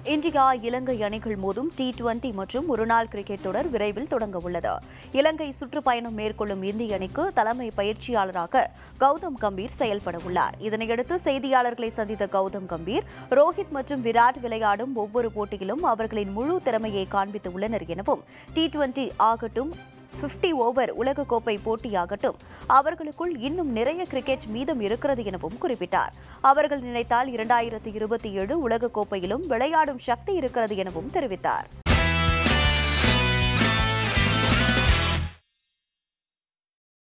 India இலங்கை அணிகள் மோதும் T twenty மற்றும் ஒருநாள் கிரிக்கெட் தொடர் விரைவில் தொடங்க உள்ளது இலங்கை சுற்றுப்பயணம் மேற்கொள்ளும் இந்திய அணிக்கு தலைமை பயிற்சியாளராக கௌதம் கம்பீர் செயல்பட உள்ளார் இதனையடுத்து செய்தியாளர்களை சந்தித்த கௌதம் கம்பீர் ரோஹித் மற்றும் விராட் விளையாடும் ஒவ்வொரு போட்டியிலும் அவர்களின் முழு திறமையை காண்பித்து உள்ளனர் எனவும் டி டுவெண்டி ஆகட்டும் 50 ஓவர் உலகக்கோப்பை போட்டியாகட்டும் அவர்களுக்குள் இன்னும் நிறைய கிரிக்கெட் மீதம் இருக்கிறது எனவும் குறிப்பிட்டார் அவர்கள் நினைத்தால் இரண்டாயிரத்து இருபத்தி ஏழு உலகக்கோப்பையிலும் விளையாடும் சக்தி இருக்கிறது எனவும் தெரிவித்தார்